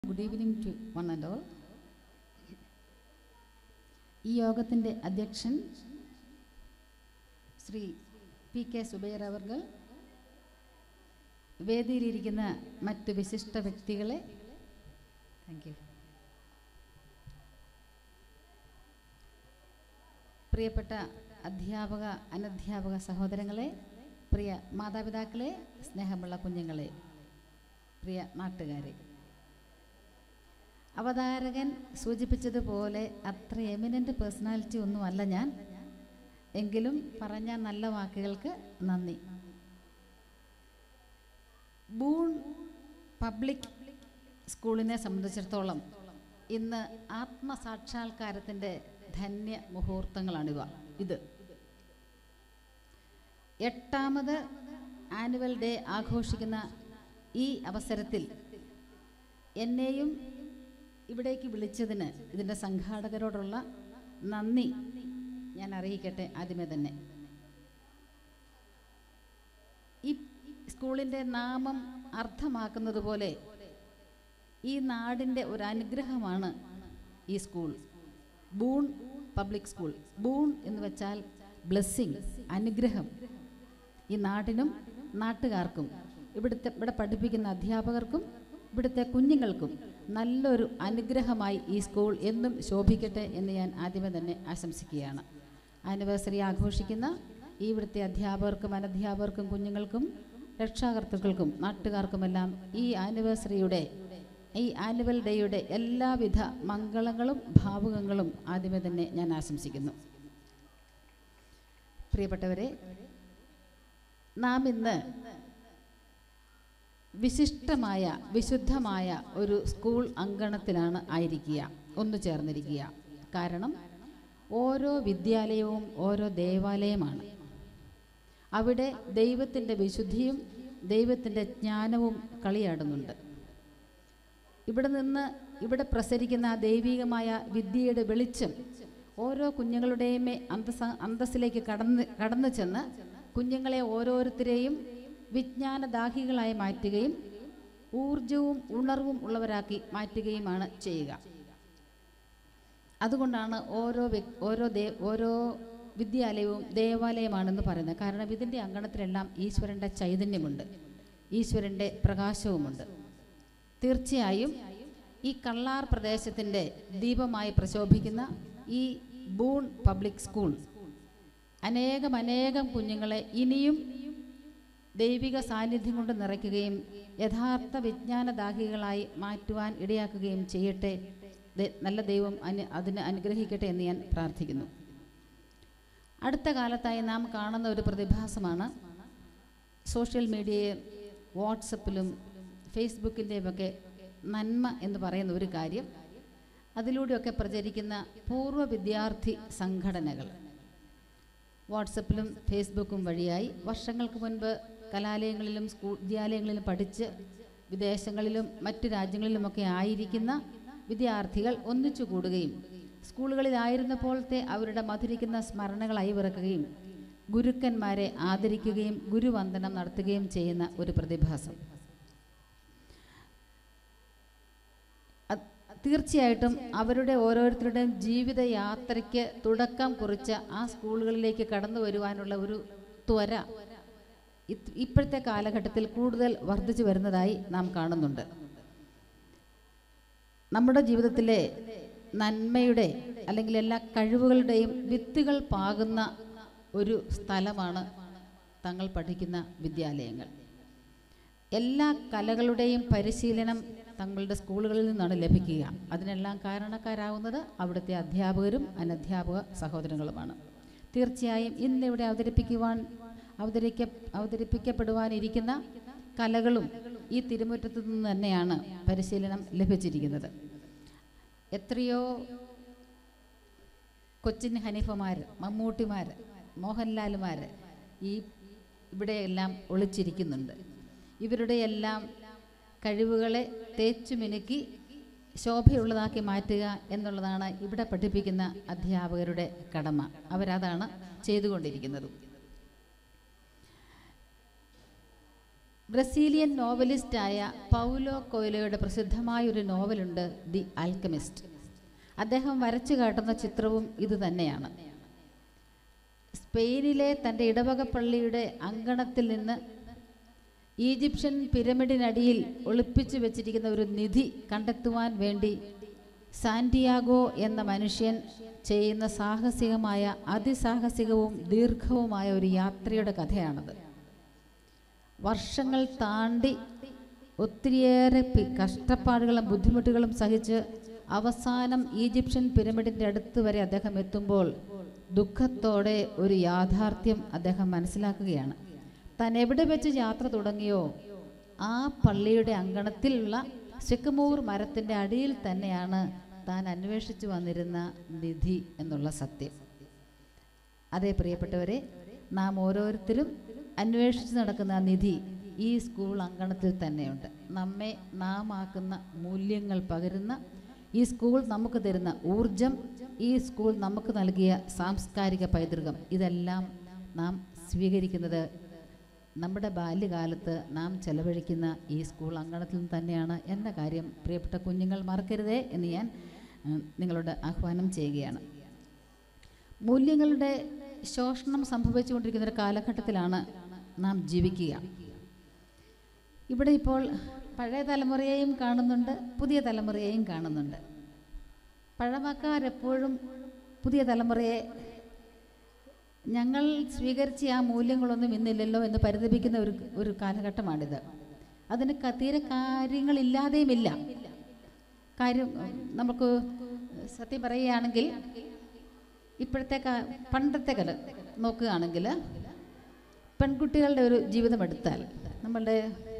Good evening to one and all ഈ യോഗത്തിൻ്റെ അധ്യക്ഷൻ ശ്രീ പി കെ സുബൈർ അവർകൾ വേദിയിലിരിക്കുന്ന മറ്റ് വിശിഷ്ട വ്യക്തികളെ താങ്ക് യു പ്രിയപ്പെട്ട അധ്യാപക അനധ്യാപക സഹോദരങ്ങളെ പ്രിയ മാതാപിതാക്കളെ സ്നേഹമുള്ള കുഞ്ഞുങ്ങളെ പ്രിയ നാട്ടുകാരെ അവതാരകൻ സൂചിപ്പിച്ചതുപോലെ അത്ര എമിനൻ്റ് പേഴ്സണാലിറ്റി ഒന്നുമല്ല ഞാൻ എങ്കിലും പറഞ്ഞ നല്ല വാക്കുകൾക്ക് നന്ദി ബൂൺ പബ്ലിക് സ്കൂളിനെ സംബന്ധിച്ചിടത്തോളം ഇന്ന് ആത്മസാക്ഷാത്കാരത്തിൻ്റെ ധന്യ മുഹൂർത്തങ്ങളാണിവ ഇത് എട്ടാമത് ആനുവൽ ഡേ ആഘോഷിക്കുന്ന ഈ അവസരത്തിൽ എന്നെയും ഇവിടേക്ക് വിളിച്ചതിന് ഇതിൻ്റെ സംഘാടകരോടുള്ള നന്ദി ഞാൻ അറിയിക്കട്ടെ ആദ്യമേ തന്നെ ഈ സ്കൂളിൻ്റെ നാമം അർത്ഥമാക്കുന്നത് പോലെ ഈ നാടിൻ്റെ ഒരു അനുഗ്രഹമാണ് ഈ school boon public school boon എന്ന് വെച്ചാൽ ബ്ലെസ്സിങ് അനുഗ്രഹം ഈ നാടിനും നാട്ടുകാർക്കും ഇവിടുത്തെ ഇവിടെ പഠിപ്പിക്കുന്ന അധ്യാപകർക്കും ഇവിടുത്തെ കുഞ്ഞുങ്ങൾക്കും നല്ലൊരു അനുഗ്രഹമായി ഈ സ്കൂൾ എന്നും ശോഭിക്കട്ടെ എന്ന് ഞാൻ ആദ്യമേ തന്നെ ആശംസിക്കുകയാണ് ആനിവേഴ്സറി ആഘോഷിക്കുന്ന ഈ ഇവിടുത്തെ അധ്യാപകർക്കും അനധ്യാപകർക്കും കുഞ്ഞുങ്ങൾക്കും രക്ഷാകർത്തൃക്കൾക്കും നാട്ടുകാർക്കുമെല്ലാം ഈ ആനിവേഴ്സറിയുടെ ഈ ആനുവൽ ഡേയുടെ എല്ലാവിധ മംഗളങ്ങളും ഭാവുകങ്ങളും ആദ്യമേ തന്നെ ഞാൻ ആശംസിക്കുന്നു പ്രിയപ്പെട്ടവരെ നാം ഇന്ന് വിശിഷ്ടമായ വിശുദ്ധമായ ഒരു സ്കൂൾ അങ്കണത്തിലാണ് ആയിരിക്കുക ഒന്നു ചേർന്നിരിക്കുക കാരണം ഓരോ വിദ്യാലയവും ഓരോ ദേവാലയമാണ് അവിടെ ദൈവത്തിൻ്റെ വിശുദ്ധിയും ദൈവത്തിൻ്റെ ജ്ഞാനവും കളിയാടുന്നുണ്ട് ഇവിടെ നിന്ന് ഇവിടെ പ്രസരിക്കുന്ന ആ ദൈവികമായ വിദ്യയുടെ വെളിച്ചം ഓരോ കുഞ്ഞുങ്ങളുടെയും അന്തസ അന്തസ്സിലേക്ക് കടന്ന് കടന്നു ചെന്ന് കുഞ്ഞുങ്ങളെ ഓരോരുത്തരെയും വിജ്ഞാനദാഹികളായി മാറ്റുകയും ഊർജവും ഉണർവും ഉള്ളവരാക്കി മാറ്റുകയുമാണ് ചെയ്യുക അതുകൊണ്ടാണ് ഓരോ വ്യക് ഓരോ ദേ ഓരോ വിദ്യാലയവും ദേവാലയമാണെന്ന് പറയുന്നത് കാരണം ഇതിൻ്റെ അങ്കണത്തിലെല്ലാം ഈശ്വരൻ്റെ ചൈതന്യമുണ്ട് ഈശ്വരൻ്റെ പ്രകാശവുമുണ്ട് തീർച്ചയായും ഈ കള്ളാർ പ്രദേശത്തിൻ്റെ ദീപമായി പ്രശോഭിക്കുന്ന ഈ ബൂൺ പബ്ലിക് സ്കൂൾ അനേകം അനേകം കുഞ്ഞുങ്ങളെ ഇനിയും ദൈവിക സാന്നിധ്യം കൊണ്ട് നിറയ്ക്കുകയും യഥാർത്ഥ വിജ്ഞാനദാഹികളായി മാറ്റുവാൻ ഇടയാക്കുകയും ചെയ്യട്ടെ ദ- നല്ല ദൈവം അനു അതിന് അനുഗ്രഹിക്കട്ടെ എന്ന് ഞാൻ പ്രാർത്ഥിക്കുന്നു അടുത്ത കാലത്തായി നാം കാണുന്ന ഒരു പ്രതിഭാസമാണ് സോഷ്യൽ മീഡിയയിൽ വാട്സപ്പിലും ഫേസ്ബുക്കിൻ്റെയുമൊക്കെ നന്മ എന്ന് പറയുന്ന ഒരു കാര്യം അതിലൂടെയൊക്കെ പ്രചരിക്കുന്ന പൂർവ്വ വിദ്യാർത്ഥി സംഘടനകൾ വാട്സപ്പിലും ഫേസ്ബുക്കും വഴിയായി വർഷങ്ങൾക്ക് മുൻപ് കലാലയങ്ങളിലും സ്കൂൾ വിദ്യാലയങ്ങളിലും പഠിച്ച് വിദേശങ്ങളിലും മറ്റു രാജ്യങ്ങളിലുമൊക്കെ ആയിരിക്കുന്ന വിദ്യാർത്ഥികൾ ഒന്നിച്ചു കൂടുകയും സ്കൂളുകളിലായിരുന്നപ്പോഴത്തെ അവരുടെ മധുരിക്കുന്ന സ്മരണകൾ അയവിറക്കുകയും ഗുരുക്കന്മാരെ ആദരിക്കുകയും ഗുരുവന്ദനം നടത്തുകയും ചെയ്യുന്ന ഒരു പ്രതിഭാസം അത് തീർച്ചയായിട്ടും അവരുടെ ഓരോരുത്തരുടെയും ജീവിതയാത്രയ്ക്ക് തുടക്കം കുറിച്ച ആ സ്കൂളുകളിലേക്ക് കടന്നു വരുവാനുള്ള ഒരു ത്വര ഇത് ഇപ്പോഴത്തെ കാലഘട്ടത്തിൽ കൂടുതൽ വർദ്ധിച്ചു വരുന്നതായി നാം കാണുന്നുണ്ട് നമ്മുടെ ജീവിതത്തിലെ നന്മയുടെ അല്ലെങ്കിൽ എല്ലാ കഴിവുകളുടെയും വിത്തുകൾ പാകുന്ന ഒരു സ്ഥലമാണ് തങ്ങൾ പഠിക്കുന്ന വിദ്യാലയങ്ങൾ എല്ലാ കലകളുടെയും പരിശീലനം തങ്ങളുടെ സ്കൂളുകളിൽ നിന്നാണ് ലഭിക്കുക അതിനെല്ലാം കാരണക്കാരാവുന്നത് അവിടുത്തെ അധ്യാപകരും അനധ്യാപക സഹോദരങ്ങളുമാണ് തീർച്ചയായും ഇന്നിവിടെ അവതരിപ്പിക്കുവാൻ അവതരിക്ക അവതരിപ്പിക്കപ്പെടുവാനിരിക്കുന്ന കലകളും ഈ തിരുമുറ്റത്തു നിന്ന് തന്നെയാണ് പരിശീലനം ലഭിച്ചിരിക്കുന്നത് എത്രയോ കൊച്ചിൻ ഹനീഫമാർ മമ്മൂട്ടിമാർ മോഹൻലാലുമാർ ഈ ഇവിടെയെല്ലാം ഒളിച്ചിരിക്കുന്നുണ്ട് ഇവരുടെ എല്ലാം കഴിവുകളെ തേച്ചു മിനുക്കി ശോഭയുള്ളതാക്കി മാറ്റുക എന്നുള്ളതാണ് ഇവിടെ പഠിപ്പിക്കുന്ന അധ്യാപകരുടെ കടമ അവരതാണ് ചെയ്തുകൊണ്ടിരിക്കുന്നത് ബ്രസീലിയൻ നോവലിസ്റ്റായ പൗലോ കൊയ്ലോയുടെ പ്രസിദ്ധമായ ഒരു നോവലുണ്ട് ദി ആൽക്കമിസ്റ്റ് അദ്ദേഹം വരച്ചു കാട്ടുന്ന ചിത്രവും ഇത് തന്നെയാണ് സ്പെയിനിലെ തൻ്റെ ഇടവക പള്ളിയുടെ അങ്കണത്തിൽ നിന്ന് ഈജിപ്ഷ്യൻ പിരമിഡിനടിയിൽ ഒളിപ്പിച്ചു വെച്ചിരിക്കുന്ന ഒരു നിധി കണ്ടെത്തുവാൻ വേണ്ടി സാന്റിയാഗോ എന്ന മനുഷ്യൻ ചെയ്യുന്ന സാഹസികമായ അതിസാഹസികവും ദീർഘവുമായ ഒരു യാത്രയുടെ കഥയാണത് വർഷങ്ങൾ താണ്ടി ഒത്തിരിയേറെ പി- കഷ്ടപ്പാടുകളും ബുദ്ധിമുട്ടുകളും സഹിച്ച് അവസാനം ഈജിപ്ഷ്യൻ പിരമിഡിൻ്റെ അടുത്ത് വരെ അദ്ദേഹം എത്തുമ്പോൾ ദുഃഖത്തോടെ ഒരു യാഥാർത്ഥ്യം അദ്ദേഹം മനസ്സിലാക്കുകയാണ് താൻ എവിടെ വെച്ച് യാത്ര തുടങ്ങിയോ ആ പള്ളിയുടെ അങ്കണത്തിലുള്ള സിക്കമൂർ മരത്തിൻ്റെ അടിയിൽ തന്നെയാണ് താൻ അന്വേഷിച്ചു വന്നിരുന്ന നിധി എന്നുള്ള സത്യം അതേ പ്രിയപ്പെട്ടവരെ നാം ഓരോരുത്തരും അന്വേഷിച്ച് നടക്കുന്ന ആ നിധി ഈ സ്കൂൾ അങ്കണത്തിൽ തന്നെയുണ്ട് നമ്മെ നാം ആക്കുന്ന മൂല്യങ്ങൾ പകരുന്ന ഈ സ്കൂൾ നമുക്ക് തരുന്ന ഊർജം ഈ സ്കൂൾ നമുക്ക് നൽകിയ സാംസ്കാരിക പൈതൃകം ഇതെല്ലാം നാം സ്വീകരിക്കുന്നത് നമ്മുടെ ബാല്യകാലത്ത് നാം ചെലവഴിക്കുന്ന ഈ സ്കൂൾ അങ്കണത്തിൽ നിന്ന് തന്നെയാണ് എന്ന കാര്യം പ്രിയപ്പെട്ട കുഞ്ഞുങ്ങൾ മറക്കരുതേ എന്ന് ഞാൻ ഉം, നിങ്ങളോട് ആഹ്വാനം ചെയ്യുകയാണ് മൂല്യങ്ങളുടെ ശോഷണം സംഭവിച്ചുകൊണ്ടിരിക്കുന്ന ഒരു കാലഘട്ടത്തിലാണ് നാം ജീവിക്കുക ഇവിടെ ഇപ്പോൾ പഴയ തലമുറയെയും കാണുന്നുണ്ട് പുതിയ തലമുറയെയും കാണുന്നുണ്ട് പഴമക്കാരെപ്പോഴും പുതിയ തലമുറയെ ഞങ്ങൾ സ്വീകരിച്ച ആ മൂല്യങ്ങളൊന്നും ഇന്നില്ലല്ലോ എന്ന് പരിതപിക്കുന്ന ഒരു ഒരു കാലഘട്ടമാണിത് അതിന് ക- തീരെ കാര്യങ്ങളില്ലാതെയുമില്ല കാര്യം ഉം, നമുക്ക് സത്യം പറയുകയാണെങ്കിൽ ഇപ്പോഴത്തെ കാ- പണ്ടത്തെ കല നോക്കുകയാണെങ്കിൽ പെൺകുട്ടികളുടെ ഒരു ജീവിതം എടുത്താൽ നമ്മളുടെ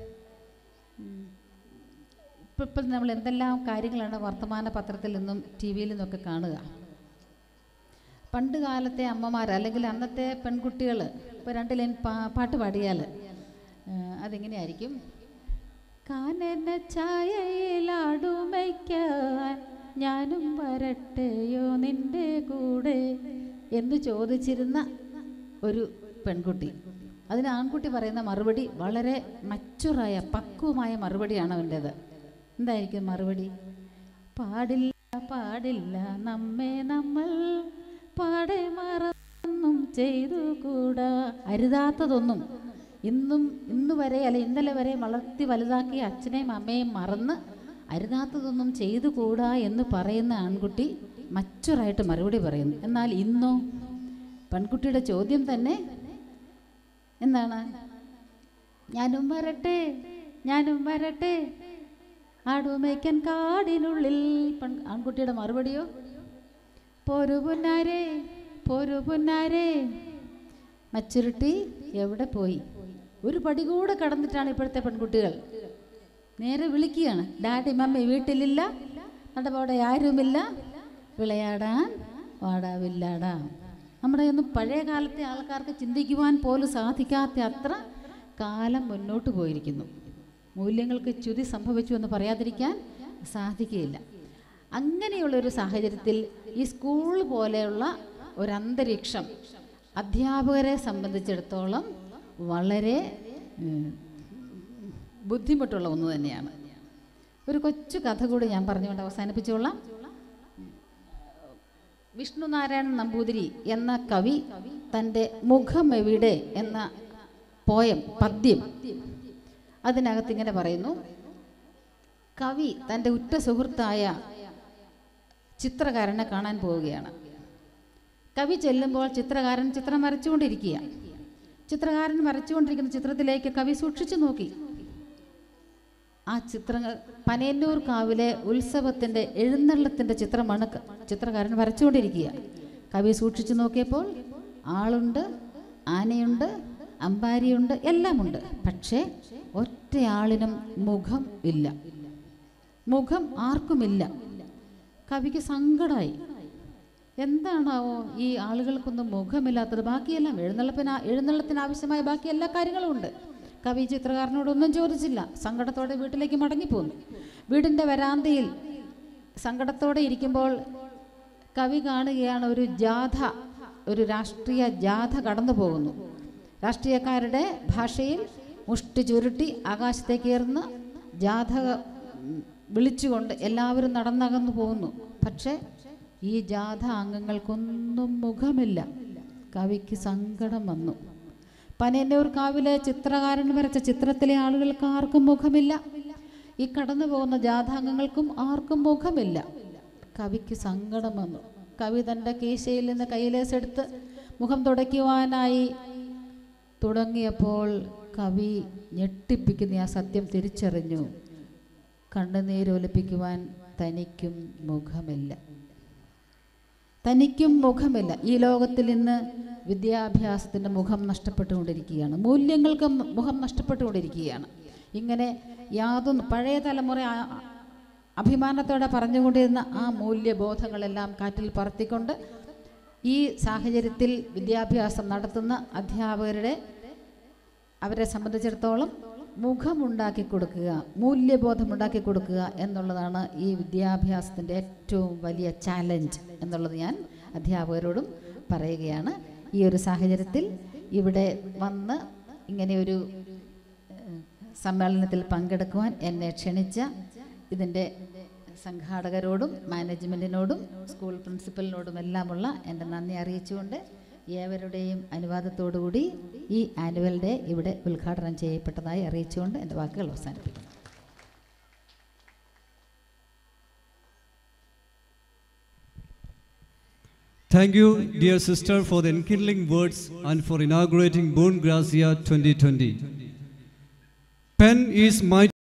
ഇപ്പം ഇപ്പം നമ്മൾ എന്തെല്ലാം കാര്യങ്ങളാണ് വർത്തമാന പത്രത്തിൽ നിന്നും ടി വിയിൽ നിന്നൊക്കെ കാണുക പണ്ട് കാലത്തെ അമ്മമാർ അല്ലെങ്കിൽ അന്നത്തെ പെൺകുട്ടികൾ ഇപ്പോൾ രണ്ട് ലൈൻ പാ പാട്ട് പാടിയാൽ അതെങ്ങനെയായിരിക്കും കാനന ഛായയിലാടുമയ്ക്കാൻ ഞാനും വരട്ടെയോ നിന്റെ കൂടെ എന്ന് ചോദിച്ചിരുന്ന ഒരു പെൺകുട്ടി അതിന് ആൺകുട്ടി പറയുന്ന മറുപടി വളരെ മച്ചുറായ പക്വമായ മറുപടിയാണ് അവൻ്റേത് എന്തായിരിക്കും മറുപടി പാടില്ല പാടില്ല നമ്മെ നമ്മൾ പാടെ മറന്നും ചെയ്തു കൂടാ അരുതാത്തതൊന്നും ഇന്നും ഇന്ന് വരെ അല്ല ഇന്നലെ വരെ വളർത്തി വലുതാക്കിയ അച്ഛനെയും അമ്മയും മറന്ന് അരുതാത്തതൊന്നും ചെയ്തു കൂടാ എന്ന് പറയുന്ന ആൺകുട്ടി മച്ചുറായിട്ട് മറുപടി പറയുന്നു എന്നാൽ ഇന്നോ പെൺകുട്ടിയുടെ ചോദ്യം തന്നെ എന്താണ് ഞാനും വരട്ടെ ഞാനും വരട്ടെ ആടുമേക്കൻ കാടിനുള്ളിൽ പെൺ ആൺകുട്ടിയുടെ മറുപടിയോ പോരു പുന്നാരേ പോരു പുന്നാരേ മച്ചുരുട്ടി എവിടെ പോയി ഒരു പടി കൂടെ കടന്നിട്ടാണ് ഇപ്പോഴത്തെ പെൺകുട്ടികൾ നേരെ വിളിക്കുകയാണ് ഡാഡി മമ്മി വീട്ടിലില്ല നടപ്പോടെ ആരുമില്ല വിളയാടാൻ വാടാവില്ലാടാ നമ്മുടെ ഒന്നും പഴയ കാലത്തെ ആൾക്കാർക്ക് ചിന്തിക്കുവാൻ പോലും സാധിക്കാത്ത അത്ര കാലം മുന്നോട്ട് പോയിരിക്കുന്നു മൂല്യങ്ങൾക്ക് ച്യുതി സംഭവിച്ചു എന്ന് പറയാതിരിക്കാൻ സാധിക്കുകയില്ല അങ്ങനെയുള്ളൊരു സാഹചര്യത്തിൽ ഈ സ്കൂൾ പോലെയുള്ള ഒരു അന്തരീക്ഷം അധ്യാപകരെ സംബന്ധിച്ചിടത്തോളം വളരെ ഉം, ബുദ്ധിമുട്ടുള്ള ഒന്ന് തന്നെയാണ് ഒരു കൊച്ചു കഥ കൂടി ഞാൻ പറഞ്ഞുകൊണ്ട് അവസാനിപ്പിച്ചോളാം വിഷ്ണുനാരായണൻ നമ്പൂതിരി എന്ന കവി തൻ്റെ മുഖം എവിടെ എന്ന പോയം പദ്യം അതിനകത്ത് ഇങ്ങനെ പറയുന്നു കവി തൻ്റെ ഉറ്റ സുഹൃത്തായ ചിത്രകാരനെ കാണാൻ പോവുകയാണ് കവി ചെല്ലുമ്പോൾ ചിത്രകാരൻ ചിത്രം വരച്ചുകൊണ്ടിരിക്കുക ചിത്രകാരൻ വരച്ചുകൊണ്ടിരിക്കുന്ന ചിത്രത്തിലേക്ക് കവി സൂക്ഷിച്ചു നോക്കി ആ ചിത്രങ്ങൾ പനയന്നൂർ കാവിലെ ഉത്സവത്തിൻ്റെ എഴുന്നള്ളത്തിൻ്റെ ചിത്രമാണ് ക- ചിത്രകാരൻ വരച്ചുകൊണ്ടിരിക്കുക കവി സൂക്ഷിച്ചു നോക്കിയപ്പോൾ ആളുണ്ട് ആനയുണ്ട് അമ്പാരിയുണ്ട് എല്ലാമുണ്ട് പക്ഷേ ഒറ്റയാളിനും മുഖം ഇല്ല മുഖം ആർക്കുമില്ല കവിക്ക് സങ്കടമായി എന്താണാവോ ഈ ആളുകൾക്കൊന്നും മുഖമില്ലാത്തത് ബാക്കിയെല്ലാം എഴുന്നള്ളപ്പിന് എഴുന്നള്ളത്തിന് ആവശ്യമായ ബാക്കി എല്ലാ കാര്യങ്ങളും ഉണ്ട് കവി ചിത്രകാരനോടൊന്നും ചോദിച്ചില്ല സങ്കടത്തോടെ വീട്ടിലേക്ക് മടങ്ങിപ്പോന്നു വീടിൻ്റെ വരാന്തയിൽ സങ്കടത്തോടെ ഇരിക്കുമ്പോൾ കവി കാണുകയാണ് ഒരു ജാഥ ഒരു രാഷ്ട്രീയ ജാഥ കടന്നു പോകുന്നു രാഷ്ട്രീയക്കാരുടെ ഭാഷയിൽ മുഷ്ടി ചുരുട്ടി ആകാശത്തേക്ക് ഏറുന്ന ജാഥക ഉം, വിളിച്ചുകൊണ്ട് എല്ലാവരും നടന്നകന്നു പോകുന്നു പക്ഷേ ഈ ജാഥ അംഗങ്ങൾക്കൊന്നും മുഖമില്ല കവിക്ക് സങ്കടം വന്നു പനയന്നൂർ കാവിലെ ചിത്രകാരൻ വരച്ച ചിത്രത്തിലെ ആളുകൾക്ക് ആർക്കും മുഖമില്ല ഈ കടന്നു പോകുന്ന ജാഥാംഗങ്ങൾക്കും ആർക്കും മുഖമില്ല കവിക്ക് സങ്കടം വന്നു കവി തൻ്റെ കീശയിൽ നിന്ന് കൈലേസെടുത്ത് മുഖം തുടയ്ക്കുവാനായി തുടങ്ങിയപ്പോൾ കവി ഞെട്ടിപ്പിക്കുന്ന ആ സത്യം തിരിച്ചറിഞ്ഞു കണ്ണുനീരൊലിപ്പിക്കുവാൻ തനിക്കും മുഖമില്ല തനിക്കും മുഖമില്ല ഈ ലോകത്തിൽ ഇന്ന് വിദ്യാഭ്യാസത്തിൻ്റെ മുഖം നഷ്ടപ്പെട്ടുകൊണ്ടിരിക്കുകയാണ് മൂല്യങ്ങൾക്ക് മുഖം നഷ്ടപ്പെട്ടുകൊണ്ടിരിക്കുകയാണ് ഇങ്ങനെ യാതൊന്നും പഴയ തലമുറ ആ- അഭിമാനത്തോടെ പറഞ്ഞുകൊണ്ടിരുന്ന ആ മൂല്യബോധങ്ങളെല്ലാം കാറ്റിൽ പറത്തിക്കൊണ്ട് ഈ സാഹചര്യത്തിൽ വിദ്യാഭ്യാസം നടത്തുന്ന അധ്യാപകരുടെ അവരെ സംബന്ധിച്ചിടത്തോളം മുഖമുണ്ടാക്കി കൊടുക്കുക മൂല്യബോധമുണ്ടാക്കി കൊടുക്കുക എന്നുള്ളതാണ് ഈ വിദ്യാഭ്യാസത്തിൻ്റെ ഏറ്റവും വലിയ ചാലഞ്ച് എന്നുള്ളത് ഞാൻ അധ്യാപകരോടും പറയുകയാണ് ഈ ഒരു സാഹചര്യത്തിൽ ഇവിടെ വന്ന് ഇങ്ങനെയൊരു ഏഹ്, സമ്മേളനത്തിൽ പങ്കെടുക്കുവാൻ എന്നെ ക്ഷണിച്ച ഇതിൻ്റെ സംഘാടകരോടും മാനേജ്മെൻറ്റിനോടും സ്കൂൾ പ്രിൻസിപ്പലിനോടും എല്ലാമുള്ള എൻ്റെ നന്ദി അറിയിച്ചുകൊണ്ട് ഏവരുടെയും അനുവാദത്തോടുകൂടി ഈ ആനുവൽ ഡേ ഇവിടെ ഉദ്ഘാടനം ചെയ്യപ്പെട്ടതായി അറിയിച്ചുകൊണ്ട് എൻ്റെ വാക്കുകൾ അവസാനിപ്പിക്കുന്നു Thank you, dear sister, for the enkindling words and for inaugurating Born Gracia 2020. Pen is my